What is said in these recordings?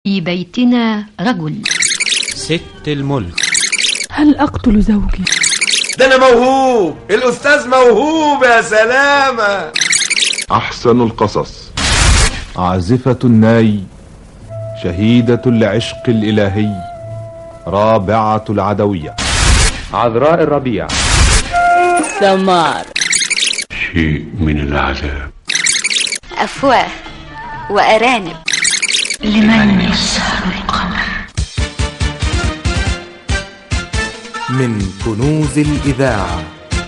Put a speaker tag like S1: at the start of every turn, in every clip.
S1: في بيتنا رجل
S2: ست الملك
S3: هل أقتل زوجي؟
S4: ده أنا موهوب الأستاذ موهوب يا سلامة
S5: أحسن القصص عازفة الناي شهيدة العشق الإلهي رابعة العدوية
S6: عذراء الربيع
S7: سمار
S8: شيء من العذاب
S9: أفواه وأرانب
S1: لمن يسهر القمر
S10: من كنوز الإذاعة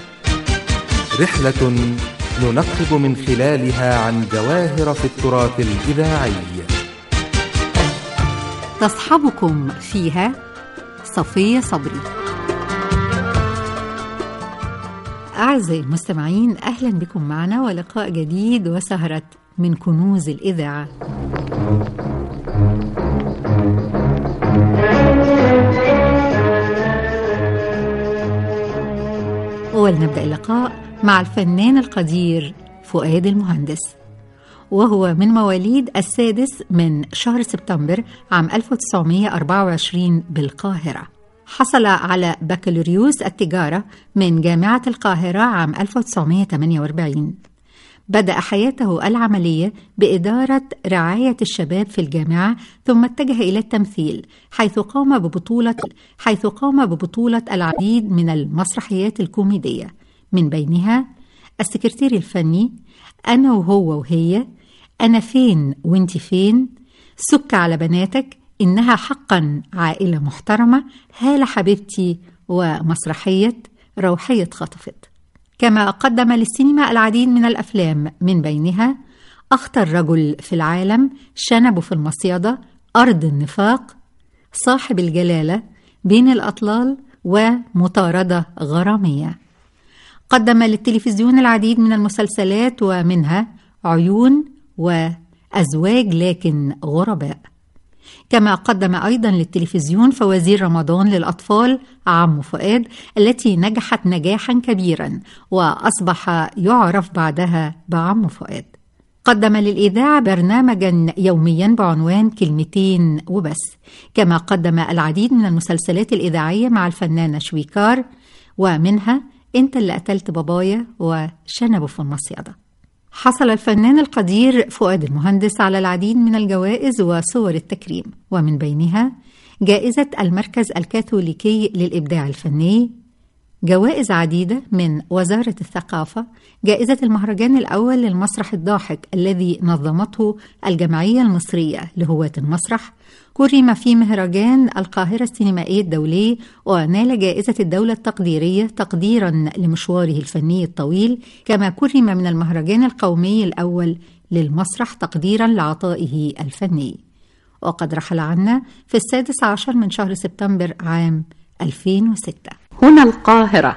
S10: رحلة ننقب من خلالها عن جواهر في التراث الإذاعي
S11: تصحبكم فيها صفية صبري أعزائي المستمعين أهلا بكم معنا ولقاء جديد وسهرة من كنوز الإذاعة ولنبدأ اللقاء مع الفنان القدير فؤاد المهندس وهو من مواليد السادس من شهر سبتمبر عام 1924 بالقاهرة حصل على بكالوريوس التجارة من جامعة القاهرة عام 1948 بدأ حياته العملية بإدارة رعاية الشباب في الجامعة ثم اتجه إلى التمثيل حيث قام ببطولة حيث قام ببطولة العديد من المسرحيات الكوميدية من بينها السكرتير الفني أنا وهو وهي أنا فين وانت فين سك على بناتك إنها حقا عائلة محترمة هالة حبيبتي ومسرحية روحية خطفت كما قدم للسينما العديد من الأفلام من بينها أخطر رجل في العالم شنبه في المصيدة أرض النفاق صاحب الجلالة بين الأطلال ومطاردة غرامية قدم للتلفزيون العديد من المسلسلات ومنها عيون وأزواج لكن غرباء كما قدم أيضا للتلفزيون فوازير رمضان للأطفال عم فؤاد التي نجحت نجاحا كبيرا وأصبح يعرف بعدها بعم فؤاد قدم للإذاعة برنامجا يوميا بعنوان كلمتين وبس كما قدم العديد من المسلسلات الإذاعية مع الفنانة شويكار ومنها أنت اللي قتلت بابايا وشنبه في المصيدة حصل الفنان القدير فؤاد المهندس على العديد من الجوائز وصور التكريم ومن بينها جائزة المركز الكاثوليكي للإبداع الفني جوائز عديدة من وزارة الثقافة جائزة المهرجان الأول للمسرح الضاحك الذي نظمته الجمعية المصرية لهواة المسرح كرم في مهرجان القاهرة السينمائي الدولي ونال جائزة الدولة التقديرية تقديرا لمشواره الفني الطويل كما كرم من المهرجان القومي الأول للمسرح تقديرا لعطائه الفني وقد رحل عنا في السادس عشر من شهر سبتمبر عام 2006
S7: هنا القاهرة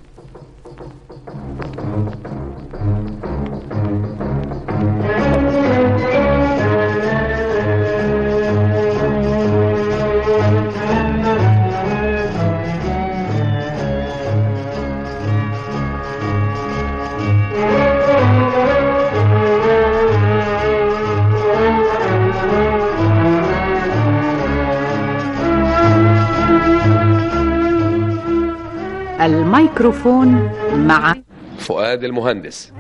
S7: الميكروفون مع
S4: فؤاد المهندس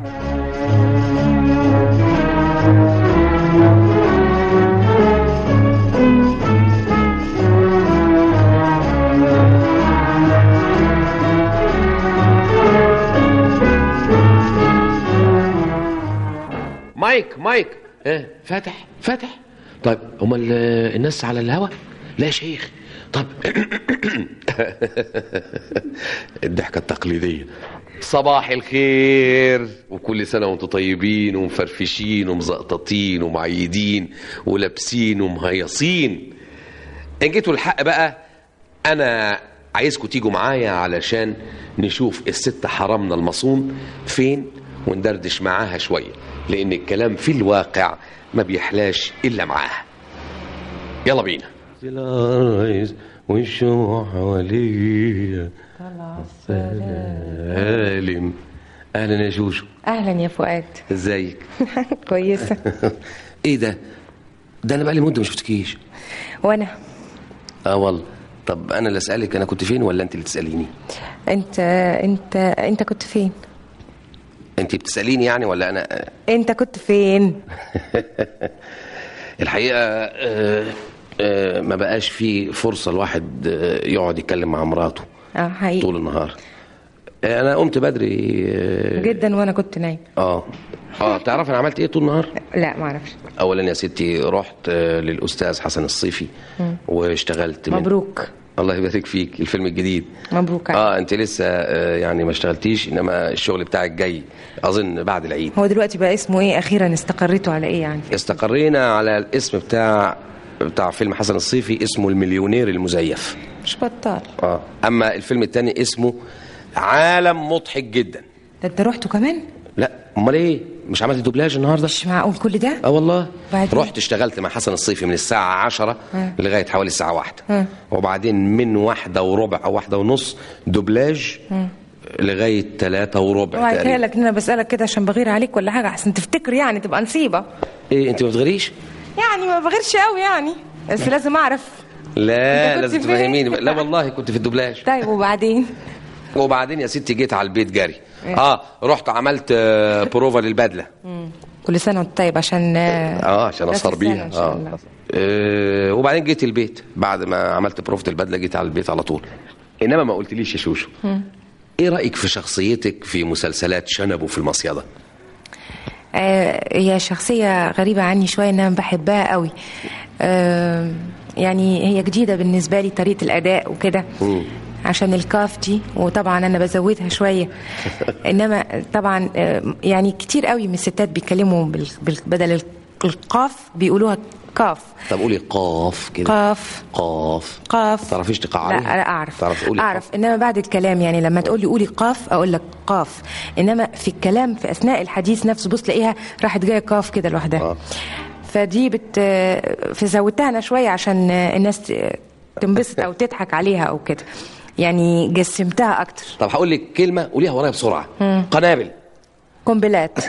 S4: مايك مايك اه فاتح فاتح طيب امال الناس على الهوا لا يا شيخ طب الضحكة التقليدية صباح الخير وكل سنة وانتم طيبين ومفرفشين ومزقططين ومعيدين ولابسين ومهيصين ان جيتوا الحق بقى انا عايزكم تيجوا معايا علشان نشوف الست حرامنا المصون فين وندردش معاها شوية لان الكلام في الواقع ما بيحلاش الا معاها يلا بينا
S8: العرايس والشموع حواليا
S4: سالم اهلا يا جوجو
S12: اهلا يا فؤاد
S4: ازيك
S12: كويسه
S4: ايه ده ده انا بقالي مده ما شفتكيش
S12: وانا
S4: اه والله طب انا اللي اسالك انا كنت فين ولا انت اللي تساليني
S12: انت انت انت كنت فين
S4: انت بتساليني يعني ولا انا
S12: انت كنت فين
S4: الحقيقه آه آه ما بقاش في فرصه الواحد آه يقعد يتكلم مع مراته
S12: اه حقيقي
S4: طول النهار آه انا قمت بدري آه
S12: جدا وانا كنت نايم
S4: اه اه تعرف انا عملت ايه طول النهار
S12: لا ما اعرفش
S4: اولا يا ستي رحت آه للاستاذ حسن الصيفي
S12: مم.
S4: واشتغلت من-
S12: مبروك
S4: الله يبارك فيك الفيلم الجديد
S12: مبروك عليك.
S4: اه انت لسه آه يعني ما اشتغلتيش انما الشغل بتاعك جاي اظن بعد العيد
S12: هو دلوقتي بقى اسمه ايه اخيرا استقريتوا على ايه يعني
S4: استقرينا على الاسم بتاع بتاع فيلم حسن الصيفي اسمه المليونير المزيف
S12: مش بطال
S4: اه اما الفيلم الثاني اسمه عالم مضحك جدا
S12: ده انت رحتوا كمان
S4: لا امال ايه مش عملت دوبلاج النهارده
S12: مش معقول كل ده
S4: اه والله
S12: بعدين؟
S4: رحت اشتغلت مع حسن الصيفي من الساعة عشرة
S12: آه.
S4: لغاية حوالي الساعة واحدة
S12: آه.
S4: وبعدين من واحدة وربع أو واحدة ونص دوبلاج
S12: مم.
S4: لغاية ثلاثة وربع
S12: اوعى
S4: تقريبا
S12: لك ان انا بسالك كده عشان بغير عليك ولا حاجه عشان تفتكر يعني تبقى نصيبه
S4: ايه انت ما بتغيريش؟
S12: يعني ما بغيرش قوي يعني بس لازم اعرف
S4: لا
S12: كنت
S4: لازم
S12: فين؟
S4: تفهميني لا والله كنت في الدوبلاج
S12: طيب وبعدين
S4: وبعدين يا ستي جيت على البيت جري
S12: إيه؟
S4: اه رحت عملت آه، بروفا للبدلة
S12: مم. كل سنه وانت طيب عشان
S4: اه عشان
S12: نفس
S4: اصهر
S12: السنة
S4: بيها
S12: إن شاء
S4: اه
S12: الله.
S4: آه، وبعدين جيت البيت بعد ما عملت بروفة البدلة جيت على البيت على طول انما ما قلتليش يا شوشو
S12: مم.
S4: ايه رايك في شخصيتك في مسلسلات شنب في المصيده
S12: آه، هي شخصية غريبة عني شوية إن أنا بحبها قوي آه، يعني هي جديدة بالنسبة لي طريقة الأداء وكده عشان الكاف دي وطبعا أنا بزودها شوية إنما طبعا آه، يعني كتير قوي من الستات بيتكلموا بال- بال- بدل القاف بيقولوها كاف
S4: طب قولي قاف كده
S12: قاف
S4: قاف
S12: قاف
S4: تعرفيش تقعري
S12: لا أنا أعرف
S4: تعرف تقولي
S12: أعرف إنما بعد الكلام يعني لما تقول لي قولي قاف أقول لك قاف إنما في الكلام في أثناء الحديث نفسه بص تلاقيها راحت جاية قاف كده لوحدها فدي بت فزودتها أنا شوية عشان الناس ت- تنبسط أو تضحك عليها أو كده يعني جسمتها أكتر
S4: طب هقول لك كلمه قوليها ورايا بسرعه
S12: مم.
S4: قنابل
S12: قنبلات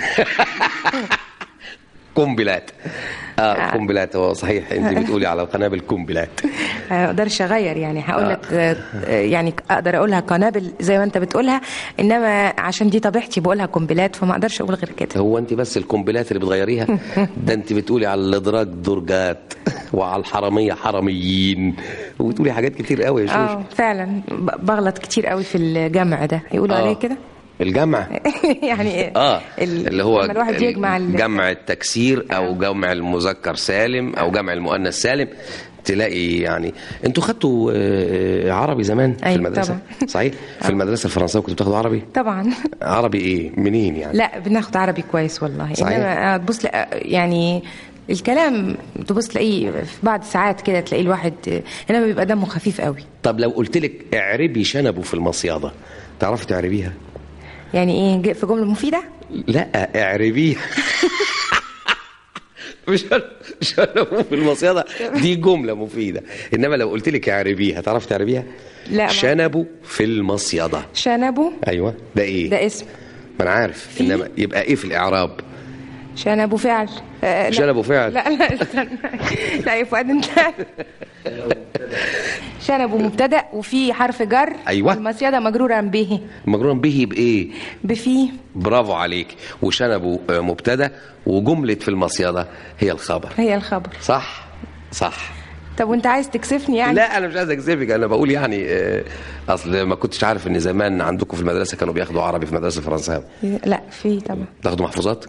S4: قنبلات اه قنبلات هو صحيح انت بتقولي على القنابل قنبلات
S12: ما اقدرش اغير يعني هقول لك آه، آه، يعني اقدر اقولها قنابل زي ما انت بتقولها انما عشان دي طبيعتي بقولها قنبلات فما اقدرش اقول غير كده
S4: هو انت بس القنبلات اللي بتغيريها ده انت بتقولي على الادراج درجات وعلى الحراميه حراميين وبتقولي حاجات كتير قوي يا شوشو
S12: اه فعلا ب- بغلط كتير قوي في الجمع ده يقولوا
S4: آه.
S12: عليه كده
S4: الجمع
S12: يعني
S4: اه
S12: ال-
S4: اللي هو
S12: لما الواحد يجمع ال-
S4: جمع التكسير او جمع المذكر سالم او جمع المؤنث سالم تلاقي يعني انتوا خدتوا آه، عربي زمان في
S12: أيوة
S4: المدرسه
S12: طبعا.
S4: صحيح في المدرسه الفرنسيه كنتوا بتاخدوا عربي
S12: طبعا
S4: عربي ايه منين يعني
S12: لا بناخد عربي كويس والله
S4: صحيح.
S12: انما آه، تبص لا- يعني الكلام تبص تلاقيه في بعض ساعات كده تلاقيه الواحد آه، انما بيبقى دمه خفيف قوي
S4: طب لو قلت لك اعربي شنبه في المصياده تعرفي تعربيها
S12: يعني ايه ج- في جمله مفيده
S4: لا اعربيها مش شنبه في المصياده دي جمله مفيده انما لو قلت لك اعربيها تعرفي تعربيها
S12: لا ما-
S4: شنبه في المصيده
S12: شنبه
S4: ايوه ده ايه
S12: ده اسم
S4: ما انا عارف انما يبقى ايه في الاعراب
S12: شنبه فعل آه، لا.
S4: شنبه فعل.
S12: لا لا استنى لا يا فؤاد انت شنبه مبتدا وفي حرف جر
S4: أيوة.
S12: المصيده مجرورا به
S4: مجرور به بايه
S12: بفي
S4: برافو عليك وشنبه آه، مبتدا وجمله في المصيده هي الخبر
S12: هي الخبر
S4: صح صح
S12: طب وانت عايز تكسفني يعني
S4: لا انا مش عايز اكذبك انا بقول يعني آه، اصل ما كنتش عارف ان زمان عندكم في المدرسه كانوا بياخدوا عربي في المدرسه الفرنساوي
S12: لا في طبعا
S4: تاخدوا محفوظات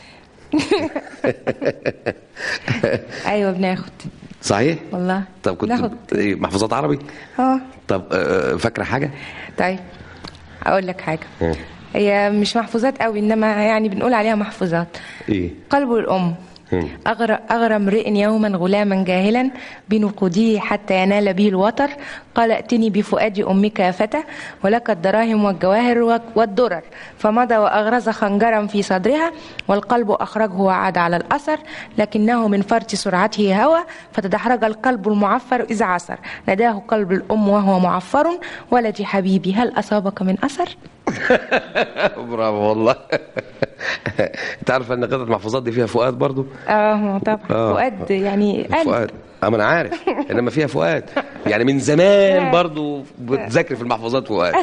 S12: ايوه بناخد
S4: صحيح
S12: والله
S4: طب كنت
S12: ناخد
S4: إيه، محفوظات عربي
S12: اه
S4: طب آه، فاكره حاجه
S12: طيب اقول لك حاجه
S4: مم.
S12: هي مش محفوظات قوي انما يعني بنقول عليها محفوظات
S4: ايه
S12: قلب الام
S4: مم.
S12: أغرى, أغرى امرئ يوما غلاما جاهلا بنقوده حتى ينال به الوتر قال ائتني بفؤاد أمك يا فتى ولك الدراهم والجواهر والدرر فمضى وأغرز خنجرا في صدرها والقلب أخرجه وعاد على الأثر لكنه من فرط سرعته هوى فتدحرج القلب المعفر إذ عثر نداه قلب الأم وهو معفر ولدي حبيبي هل أصابك من أثر؟
S4: برافو والله انت عارف ان قطعه محفوظات دي فيها فؤاد برضو
S12: اه طبعا
S4: آه.
S12: فؤاد يعني قلب
S4: فؤاد اه ما انا عارف انما فيها فؤاد يعني من زمان برضو بتذاكري في المحفوظات فؤاد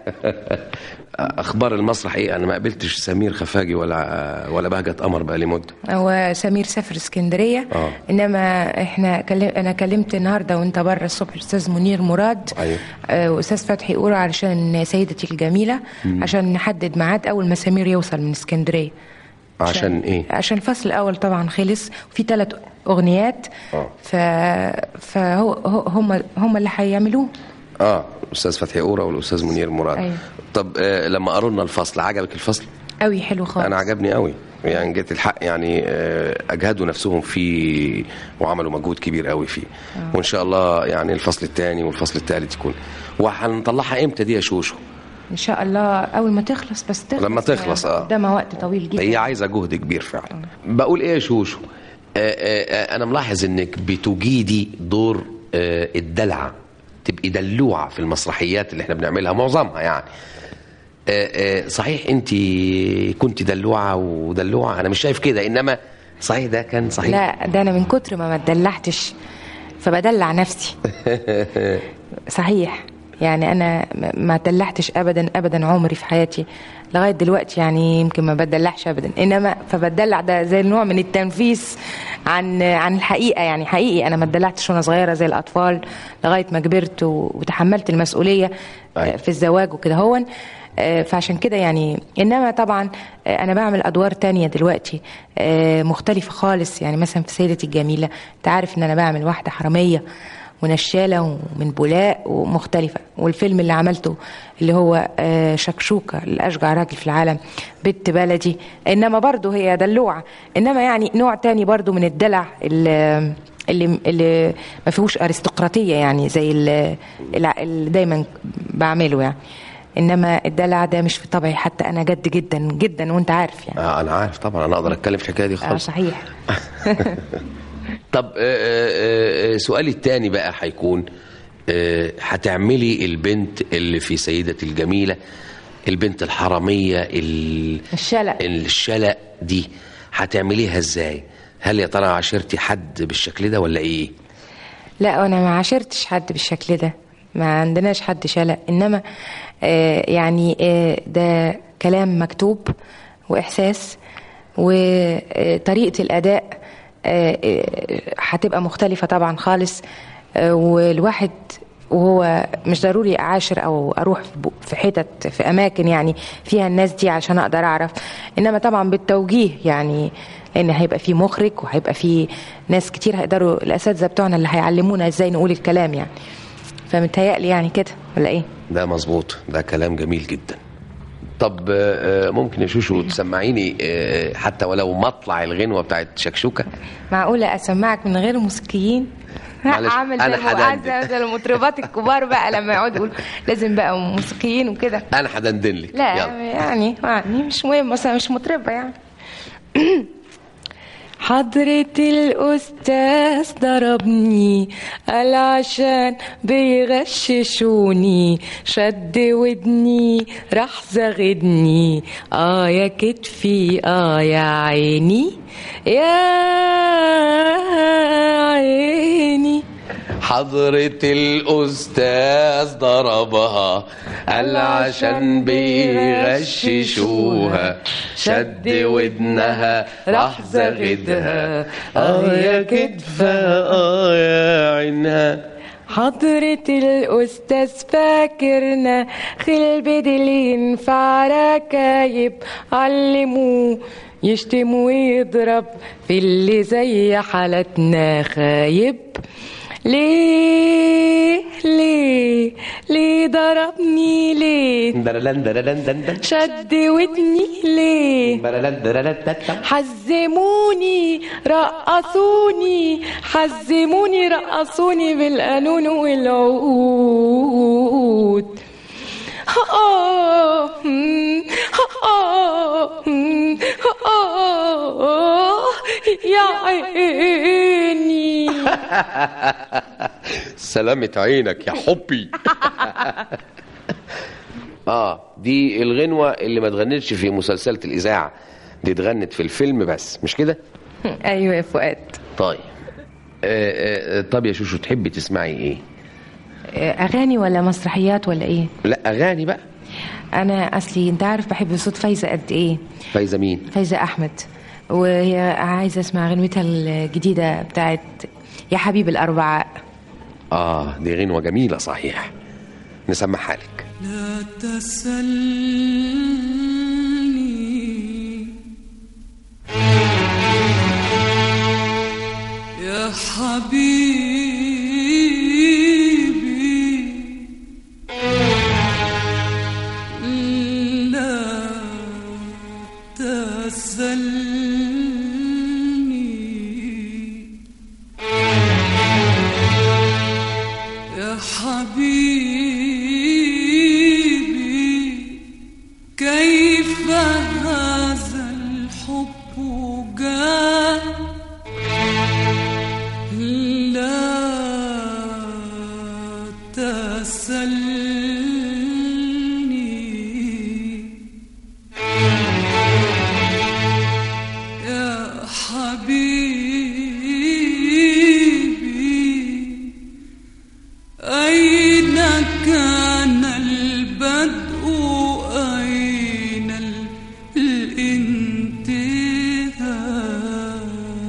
S4: اخبار المسرح ايه انا ما قابلتش سمير خفاجي ولا ولا بهجة قمر بقالي مده
S12: هو سمير سافر اسكندريه
S4: اه
S12: انما احنا كلم... انا كلمت النهارده وانت بره الصبح الاستاذ منير مراد
S4: ايوه
S12: آه، واستاذ فتحي قورة علشان سيدتي الجميله
S4: مم.
S12: عشان نحدد ميعاد اول ما سمير يوصل من اسكندريه
S4: عشان ايه
S12: عشان الفصل الاول طبعا خلص وفي ثلاث اغنيات
S4: اه
S12: ف... فهو هو- هم هم اللي هيعملوه
S4: اه الاستاذ فتحي قوره والاستاذ منير مراد
S12: أيوة.
S4: طب آه لما قروا لنا الفصل عجبك الفصل
S12: قوي حلو خالص
S4: انا عجبني قوي يعني جيت الحق يعني آه، اجهدوا نفسهم فيه وعملوا مجهود كبير قوي فيه وان شاء الله يعني الفصل الثاني والفصل الثالث يكون وهنطلعها امتى دي يا شوشو
S12: ان شاء الله اول ما تخلص بس تخلص
S4: لما تخلص، آه.
S12: قدامها وقت طويل جدا
S4: هي عايزه جهد كبير فعلا بقول ايه يا شوشو آه، آه، آه، انا ملاحظ انك بتجيدي دور آه، الدلعه تبقي دلوعه في المسرحيات اللي احنا بنعملها معظمها يعني آه، آه، صحيح انت كنت دلوعه ودلوعه انا مش شايف كده انما صحيح ده كان صحيح
S12: لا ده انا من كتر ما ما اتدلعتش فبدلع نفسي صحيح يعني انا م- ما دلعتش ابدا ابدا عمري في حياتي لغايه دلوقتي يعني يمكن ما بدلعش ابدا انما فبدلع ده زي نوع من التنفيس عن عن الحقيقه يعني حقيقي انا ما اتدلعتش وانا صغيره زي الاطفال لغايه ما كبرت و- وتحملت المسؤوليه آه، في الزواج وكده هون آه، فعشان كده يعني انما طبعا آه، انا بعمل ادوار تانية دلوقتي آه، مختلفه خالص يعني مثلا في سيدتي الجميله انت عارف ان انا بعمل واحده حراميه ونشالة ومن بولاق ومختلفة والفيلم اللي عملته اللي هو آه، شكشوكة الأشجع راجل في العالم بنت بلدي إنما برضه هي دلوعة إنما يعني نوع تاني برضه من الدلع اللي اللي, اللي ما فيهوش أرستقراطية يعني زي اللي, اللي دايما بعمله يعني إنما الدلع ده مش في طبعي حتى أنا جد جدا جدا وأنت عارف يعني
S4: آه انا عارف طبعا انا اقدر اتكلم في الحكايه دي
S12: آه
S4: خالص
S12: صحيح
S4: طب آه، آه، آه، سؤالي التاني بقى هيكون آه، هتعملي البنت اللي في سيدة الجميلة البنت الحرامية ال-
S12: الشلق
S4: الشلق دي هتعمليها ازاي هل يا ترى عاشرتي حد بالشكل ده ولا ايه
S12: لا انا ما عاشرتش حد بالشكل ده ما عندناش حد شلق انما آه يعني آه ده كلام مكتوب واحساس وطريقه الاداء آه، آه، هتبقى مختلفه طبعا خالص آه، والواحد وهو مش ضروري اعاشر او اروح في بو- في حتت في اماكن يعني فيها الناس دي عشان اقدر اعرف انما طبعا بالتوجيه يعني لان هيبقى في مخرج وهيبقى في ناس كتير هيقدروا الاساتذه بتوعنا اللي هيعلمونا ازاي نقول الكلام يعني فمتهيألي يعني كده ولا ايه
S4: ده مظبوط ده كلام جميل جدا طب آه، آه، ممكن يا شوشو تسمعيني آه، حتى ولو مطلع الغنوة بتاعت شكشوكة
S12: معقوله اسمعك من غير موسيقيين
S4: معلش،
S12: عامل
S4: أنا
S12: زي
S4: هدندن.
S12: المعزة زي المطربات الكبار بقى لما يقعدوا يقولوا لازم بقى موسيقيين وكده
S4: انا هدندن لك
S12: لا
S4: يلا.
S12: يعني يعني مش مهم مثلا مش مطربة يعني حضرة الأستاذ ضربني قال عشان بيغششوني شد ودني راح زغدني اه يا كتفي اه يا عيني يا عيني
S4: حضرة الأستاذ ضربها قال عشان بيغششوها شد ودنها راح زغدها اه يا كتفها اه يا عينها
S12: حضرة الأستاذ فاكرنا خلبد اللي ينفع ركايب علموه يشتم ويضرب في اللي زي حالتنا خايب ليه ليه ليه ضربني ليه
S4: درلن درلن دن دن
S12: شد ودني ليه
S4: درلن درلن دن دن.
S12: حزموني رقصوني حزموني رقصوني بالقانون والعود آه، مم، آه، مم، آه، يا عيني
S4: سلامة عينك يا حبي اه دي الغنوة اللي ما اتغنتش في مسلسلة الإذاعة دي اتغنت في الفيلم بس مش كده
S12: ايوه يا فؤاد
S4: طيب آه آه طب يا شوشو تحبي تسمعي ايه
S12: آه، اغاني ولا مسرحيات ولا ايه
S4: لا اغاني بقى
S12: انا اصلي انت عارف بحب صوت فايزه قد ايه
S4: فايزة مين
S12: فايزه احمد وهي عايزه اسمع غنوتها الجديده بتاعت يا حبيب الاربعاء
S4: اه دي غنوة جميلة صحيح نسمعها لك
S13: لا تسلني يا حبيبي لا تسلني يا حبيبي كيف هذا الحب جاء لا تسلني يا حبيبي أين كان البدء أين ال- الانتهاء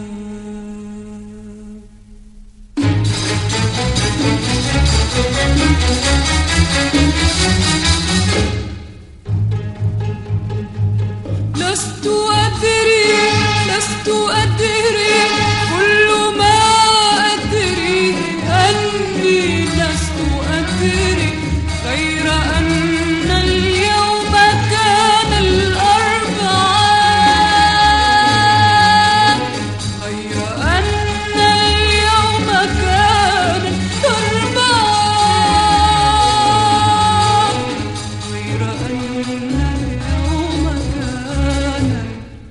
S13: لست أدري لست أدري كل ما أدري أني لست أدري غير أن اليوم كان الأربعاء غير أن اليوم كان الأربعاء غير أن اليوم كان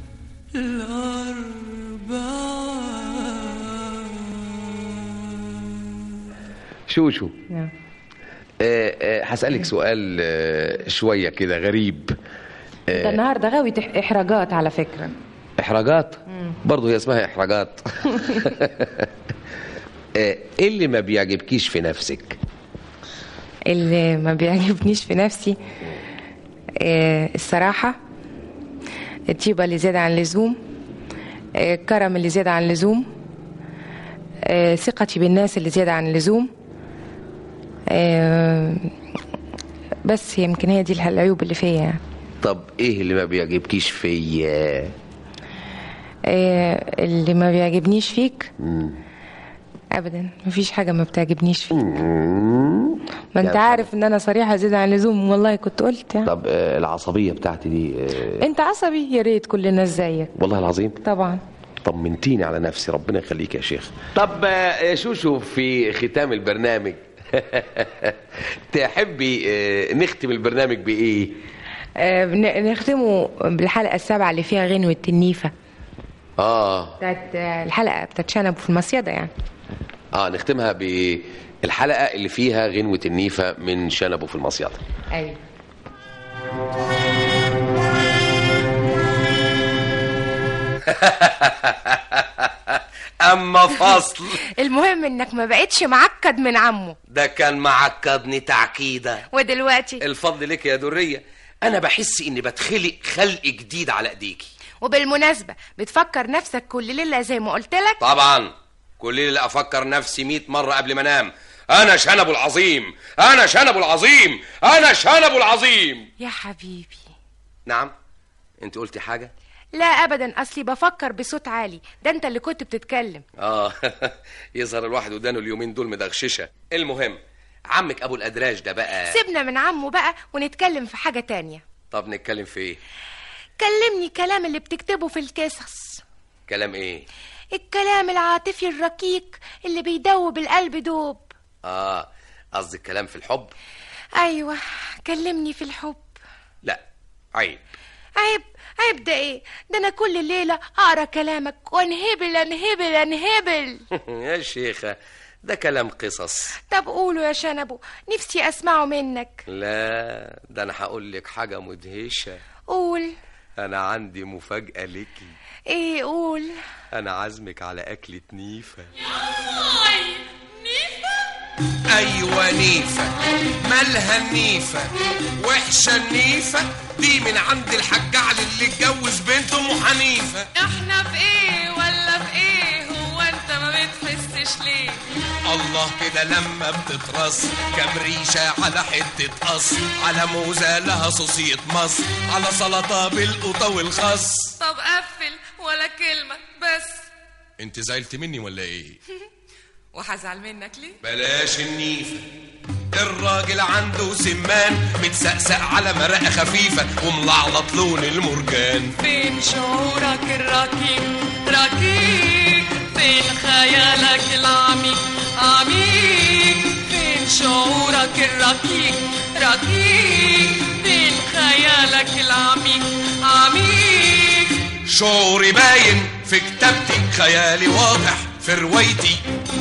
S13: الأربعاء
S4: شوشو آه آه هسألك سؤال آه شوية كده غريب
S12: ده النهارده غاوي تح- احراجات على فكره
S4: إحراجات برضه هي اسمها إحراجات آه، ايه اللي ما بيعجبكيش في نفسك
S12: اللي ما بيعجبنيش في نفسي آه، الصراحة الطيبة اللي زيادة عن اللزوم آه، الكرم اللي زيادة عن اللزوم آه، ثقتي بالناس اللي زيادة عن اللزوم آه، بس يمكن هي دي العيوب اللي فيا يعني
S4: طب ايه اللي ما بيعجبكيش فيا
S12: آه، اللي ما بيعجبنيش فيك
S4: مم.
S12: ابدا مفيش حاجه ما بتعجبنيش فيك
S4: مم.
S12: ما انت
S4: يا
S12: عارف ان انا صريحه زياده عن اللزوم والله كنت قلت يعني
S4: طب آه، العصبية بتاعتي دي آه،
S12: انت عصبي يا ريت كل الناس زيك
S4: والله العظيم
S12: طبعا
S4: طمنتيني على نفسي ربنا يخليك يا شيخ طب آه، يا شوشو في ختام البرنامج تحبي آه، نختم البرنامج بايه
S12: آه، بن- نختمه بالحلقه السابعه اللي فيها غنوه النيفه
S4: اه
S12: بتاعت آه، الحلقه بتاعت شنب في المصيده يعني
S4: اه نختمها بالحلقة اللي فيها غنوة النيفة من شنبه في المصيدة
S12: ايوه
S4: اما فصل
S12: المهم انك ما بقتش معكد من عمه
S4: ده كان معكدني تعكيدة
S12: ودلوقتي
S4: الفضل لك يا درية انا بحس اني بتخلق خلق جديد على ايديكي
S12: وبالمناسبه بتفكر نفسك كل ليله زي ما قلت لك
S4: طبعا كل اللي افكر نفسي مئة مرة قبل ما انام انا شنب العظيم انا شنب العظيم انا شنب العظيم
S12: يا حبيبي
S4: نعم انت قلتي حاجة
S12: لا ابدا اصلي بفكر بصوت عالي ده انت اللي كنت بتتكلم
S4: اه يظهر الواحد ودانه اليومين دول مدغششه المهم عمك ابو الادراج ده بقى
S12: سيبنا من عمه بقى ونتكلم في حاجه تانية
S4: طب نتكلم في ايه
S12: كلمني كلام اللي بتكتبه في القصص
S4: كلام ايه
S12: الكلام العاطفي الركيك اللي بيدوب القلب دوب
S4: اه قصدك كلام في الحب
S12: ايوه كلمني في الحب
S4: لا عيب
S12: عيب عيب ده ايه ده انا كل ليله اقرا كلامك وانهبل انهبل انهبل
S4: يا شيخه ده كلام قصص
S12: طب قولوا يا شنبو نفسي اسمعه منك
S4: لا ده انا هقول لك حاجة مدهشة
S12: قول
S4: انا عندي مفاجأة ليكي
S12: ايه قول
S4: انا عازمك على اكلة نيفة
S14: ايوه نيفه مالها النيفه وحشه النيفه دي من عند الحاج علي اللي اتجوز بنت ام حنيفه
S13: احنا في ايه ولا في ايه هو انت ما بتحسش ليه
S14: الله كده لما بتترص كام ريشه على حته قص على موزه لها صوصيه مص على سلطه بالقوطه والخس
S13: طب قفل ولا كلمة بس
S14: انت زعلت مني ولا ايه
S13: وهزعل منك ليه
S14: بلاش النيفة الراجل عنده سمان متسقسق على مرقة خفيفة وملعلط لون المرجان
S13: فين شعورك الركيك ركيك فين خيالك العميق عميق فين شعورك الركيك ركيك فين خيالك العميق عميق
S14: شعوري باين في كتابتي خيالي واضح في روايتي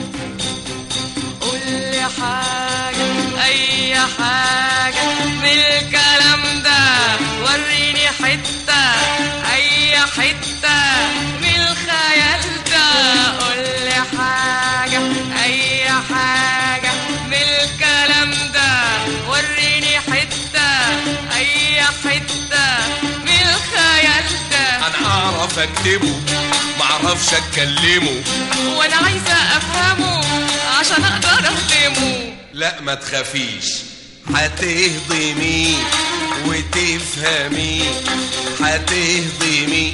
S13: قول لي حاجة أي حاجة من الكلام ده وريني حتة أي حتة من الخيال ده قول لي حاجة أي حاجة من الكلام ده وريني حتة أي حتة من الخيال ده
S14: انا اعرف اكتبه معرفش اتكلمه
S13: وأنا عايزة أفهمه عشان أقدر أخدمه
S14: لا ما تخافيش هتهضمي وتفهمي هتهضمي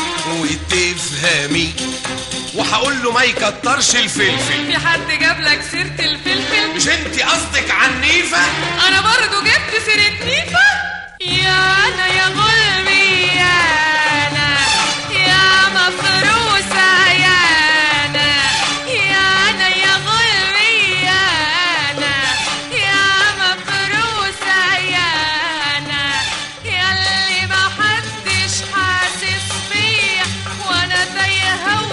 S14: وتفهمي وهقول له ما يكترش الفلفل
S13: في حد جاب لك سيرة الفلفل
S14: مش انت قصدك عن نيفة
S13: انا برضو جبت سيرة نيفة يا انا يا غلبي يا انا يا مفروسة يا انا يا انا يا غلبي يا انا يا مفروسة يا انا يا اللي محدش حاسس بيا وانا تايهة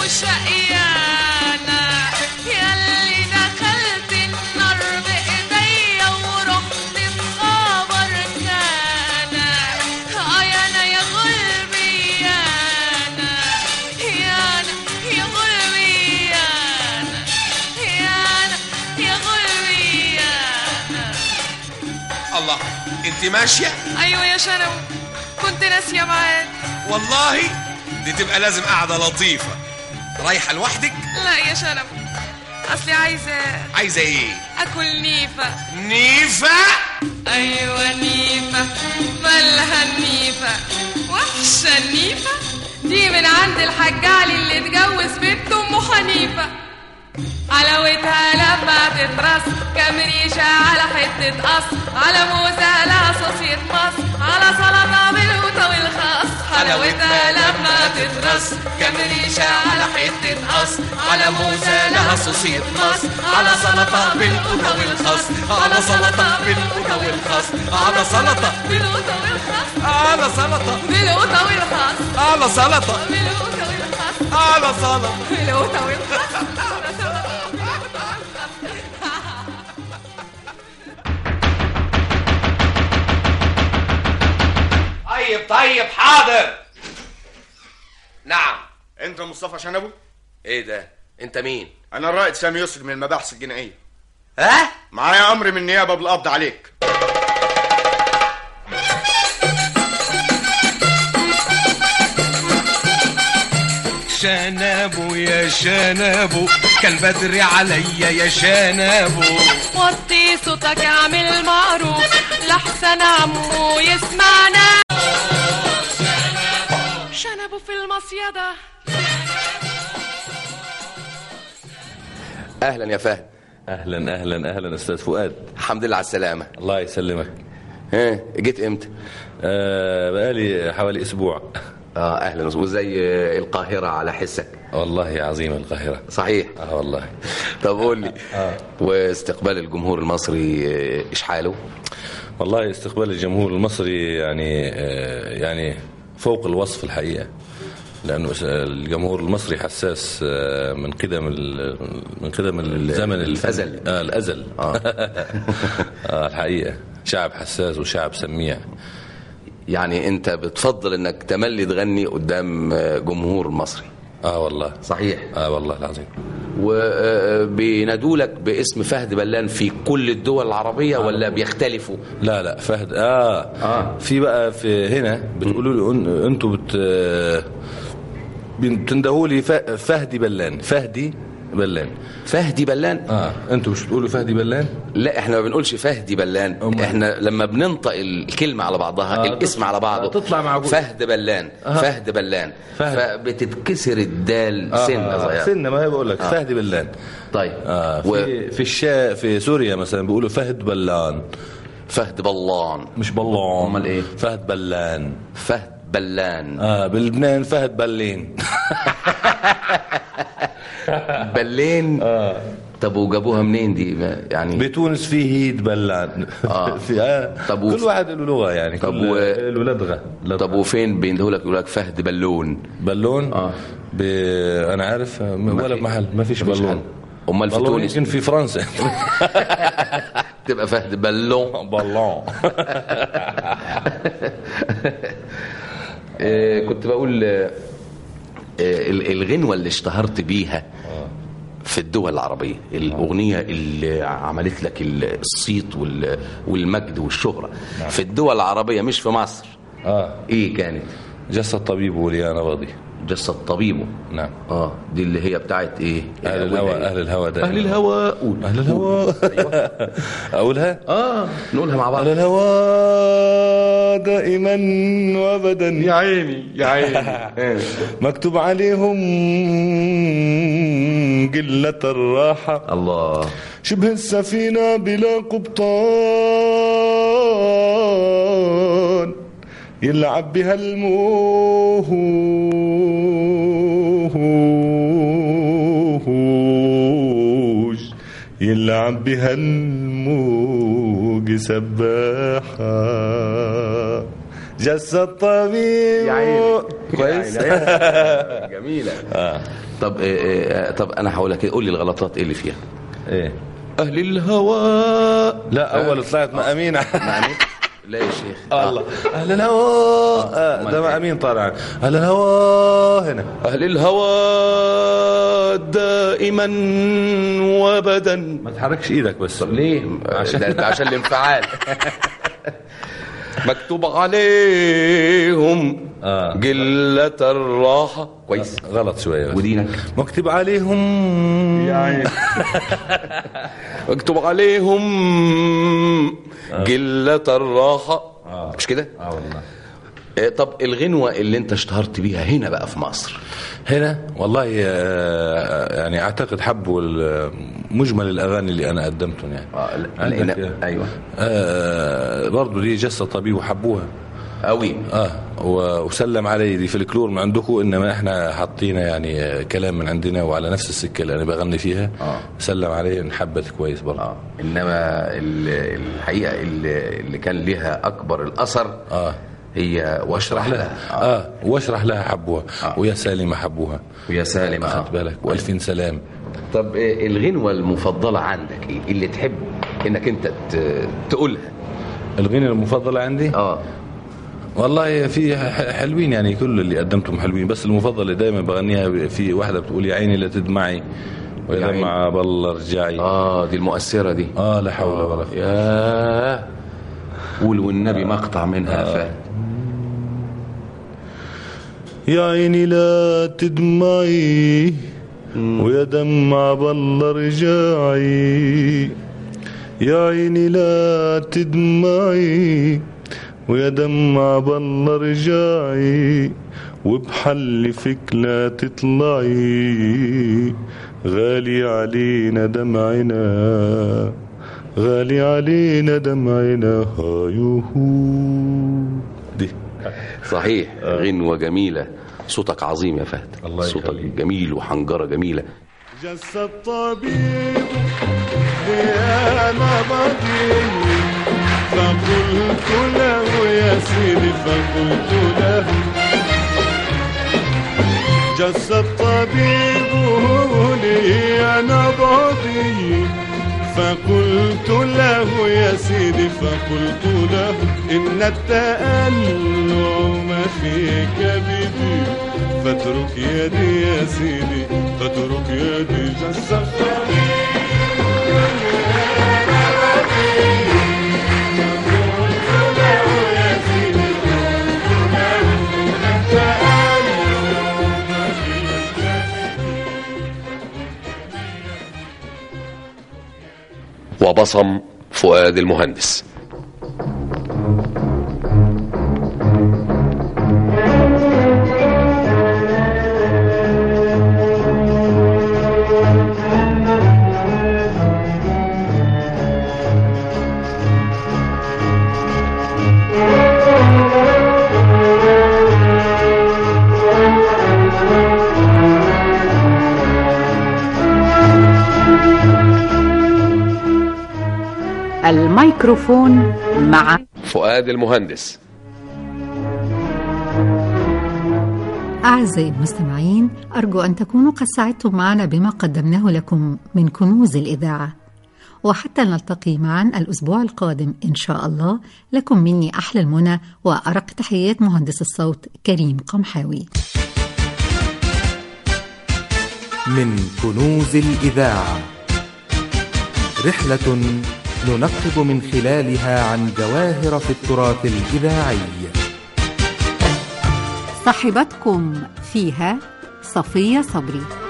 S13: وشقيانة يا اللي دخلت النار بايديا ورحت بخبر كان اه يا انا يا قلبي يا انا يا انا يا قلبي يا انا يا انا يا قلبي يا انا
S14: الله انت ماشية
S13: ايوه يا شنو كنت ناسيه معاك
S14: والله دي تبقى لازم قاعدة لطيفة رايحة لوحدك
S13: لا يا شنو اصلي عايزه
S14: عايزة ايه
S13: اكل نيفه
S14: نيفة
S13: ايوه نيفه مالها النيفه وحشه النيفه دي من عند الحاج علي اللي اتجوز بنت ام حنيفه حلاوتها لما تترص كام ريشة على حتة قص على موزة لها صوصية مص على سلطة بالقوطة والخس حلاوتها لما تترص كام ريشة على حتة قص على موزة لها صوصية مص على سلطة بالقوطة والخس على سلطة بالقوطة والخس على سلطة بالقوطة والخس
S14: على سلطة
S13: بالقوطة والخس
S14: على سلطة
S13: بالقوطة والخس
S14: على سلطة
S13: بالقوطة والخس
S14: طيب طيب حاضر نعم
S15: انت مصطفى شنبو
S4: ايه ده انت مين
S15: انا الرائد سامي يسر من المباحث الجنائيه
S4: ها
S15: معايا امر من النيابه بالقبض عليك
S14: شنابو يا شنابو كان بدري عليا يا شنابو
S13: وطي صوتك اعمل معروف لحسن عمو يسمعنا شنبوا في المصيدة
S4: اهلا يا فهد
S16: اهلا اهلا اهلا استاذ فؤاد
S4: الحمد لله على السلامه
S16: الله يسلمك
S4: ها جيت امتى
S16: آه بقالي حوالي اسبوع
S4: اه اهلا وزي القاهره على حسك
S16: والله عظيمه القاهره
S4: صحيح
S16: اه والله
S4: طب قول لي
S16: آه.
S4: واستقبال الجمهور المصري آه، ايش حاله
S16: والله استقبال الجمهور المصري يعني آه يعني فوق الوصف الحقيقه لانه س- الجمهور المصري حساس آه، من قدم ال- من قدم الزمن الازل آه الازل آه. آه الحقيقه شعب حساس وشعب سميع
S4: يعني انت بتفضل انك تملي تغني قدام آه، جمهور مصري
S16: اه والله
S4: صحيح
S16: اه والله العظيم
S4: وبينادوا لك باسم فهد بلان في كل الدول العربية ولا بيختلفوا
S16: لا لا فهد آه, آه. في بقى في هنا بتقولوا لي أن- انتوا بت بتندهوا لي ف- فهدي بلان فهدي بلان
S4: فهدي بلان
S16: اه انتوا مش بتقولوا فهدي بلان
S4: لا احنا ما بنقولش فهدي بلان احنا لما بننطق الكلمة على بعضها
S16: آه،
S4: الاسم على بعضه
S16: تطلع معقول.
S4: فهد بلان
S16: آه.
S4: فهد بلان
S16: فهد.
S4: فبتتكسر الدال
S16: آه
S4: سنة صغيرة
S16: سنة ما هي بقول لك
S4: آه.
S16: فهدي بلان
S4: طيب
S16: آه في
S4: و-
S16: في الشا في سوريا مثلا بيقولوا فهد بلان
S4: فهد بلان
S16: مش بلان
S4: امال ايه
S16: فهد بلان
S4: فهد بلان
S16: اه بلبنان فهد بلين
S4: بلين
S16: اه
S4: طب وجابوها منين دي ما- يعني
S16: بتونس في هيد بلان
S4: آه.
S16: في آه.
S4: طب
S16: كل
S4: وف-
S16: واحد له لغه يعني
S4: طب
S16: كل
S4: و-
S16: له لدغه لدغة.
S4: طب وفين بيندهوا لك يقول لك فهد بلون
S16: بالون
S4: آه.
S16: ب... انا عارف آه، ولا
S4: في-
S16: محل ما فيش
S4: مفيش
S16: بالون
S4: حل. امال في
S16: بالون
S4: تونس
S16: يمكن في فرنسا
S4: تبقى فهد بلون
S16: بالون
S4: آه، كنت بقول آه، آه، ال- الغنوة اللي اشتهرت بيها في الدول العربية الأغنية اللي عملت لك ال- الصيت وال- والمجد والشهرة في الدول العربية مش في مصر
S16: اه
S4: ايه كانت
S16: جس الطبيب وليا نبضي
S4: جسد طبيبه
S16: نعم
S4: اه دي اللي هي بتاعت ايه
S16: اهل الهوى اهل الهوى دائما
S4: اهل الهوى قول
S16: اهل الهوى اقولها
S4: اه نقولها مع بعض
S16: اهل الهوى دائما وابدا
S15: يا عيني يا عيني
S16: مكتوب عليهم قلة الراحة
S4: الله
S16: شبه السفينة بلا قبطان يلعب بها الموج يلعب بها الموج سباحة جس الطبيب
S4: يا عيني
S16: كويس
S4: يا عيني. جميلة
S16: آه.
S4: طب آه، آه، طب انا هقول لك قول لي الغلطات ايه اللي فيها
S16: ايه
S4: اهل الهوى
S16: لا اول طلعت مع امين
S4: معني لا يا شيخ
S16: الله اهل الهوى آه ده مع امين طالع اهل الهوى هنا
S4: اهل الهوى دائما وابدا
S16: ما تحركش ايدك بس
S4: ليه
S16: عشان-
S4: عشان عشان الانفعال مكتوب عليهم
S16: آه.
S4: قلة الراحة كويس
S16: غلط شويه بس.
S4: ودينك
S16: مكتوب عليهم
S15: يا عيني
S4: مكتوب عليهم قلة الراحة
S16: آه.
S4: مش كده؟
S16: اه والله
S4: آه، طب الغنوة اللي انت اشتهرت بيها هنا بقى في مصر
S16: هنا والله آه، يعني اعتقد حبوا ال- مجمل الاغاني اللي انا قدمتهم يعني
S4: اه لا،
S16: عندك-
S4: لقينا ايوه
S16: آه برضه دي جسة طبيب وحبوها
S4: قوي
S16: اه و- وسلم علي دي فلكلور من عندكم انما احنا حاطينها يعني آه، كلام من عندنا وعلى نفس السكه اللي انا بغني فيها
S4: آه.
S16: سلم علي انحبت كويس برضه
S4: اه انما ال- الحقيقة اللي اللي كان لها اكبر الاثر
S16: اه
S4: هي واشرح لها
S16: اه, آه. واشرح لها حبوها
S4: آه.
S16: ويا سالمة حبوها
S4: ويا سالم
S16: خدت
S4: آه.
S16: بالك والفين سلام
S4: طب آه، الغنوة المفضلة عندك ايه اللي تحب انك انت ت- تقولها
S16: الغنى المفضلة عندي
S4: اه
S16: والله في ح- حلوين يعني كل اللي قدمتهم حلوين بس المفضل اللي دايما بغنيها في واحدة بتقول يا عيني لا تدمعي
S4: يا
S16: وإذا
S4: عيني.
S16: مع بالله رجعي
S4: اه دي المؤثرة دي
S16: اه لا حول ولا قوة
S4: ياه قول والنبي مقطع منها آه.
S16: يا عيني لا تدمعي ويا دمع بالله رجعي يا عيني لا تدمعي ويا دمع بالله رجعي وبحلفك لا تطلعي غالي علينا دمعنا غالي علينا دمعنا هايوهو دي
S4: صحيح غنوة جميلة صوتك عظيم يا فهد
S16: الله
S4: صوتك
S16: يخليك.
S4: جميل وحنجرة جميلة
S16: جس الطبيب يا نبضي فقلت له يا سيدي فقلت له
S17: جس الطبيب لي أنا بعدي فقلت له يا سيدي فقلت له إن التألم في كبدي فاترك يدي يا سيدي فاترك يدي جس
S4: وبصم فؤاد المهندس
S7: الميكروفون مع
S4: فؤاد المهندس
S11: أعزائي المستمعين أرجو أن تكونوا قد سعدتم معنا بما قدمناه لكم من كنوز الإذاعة وحتى نلتقي معا الأسبوع القادم إن شاء الله لكم مني أحلى المنى وأرق تحيات مهندس الصوت كريم قمحاوي
S10: من كنوز الإذاعة رحلة ننقب من خلالها عن جواهر في التراث الإذاعي
S11: صاحبتكم فيها صفية صبري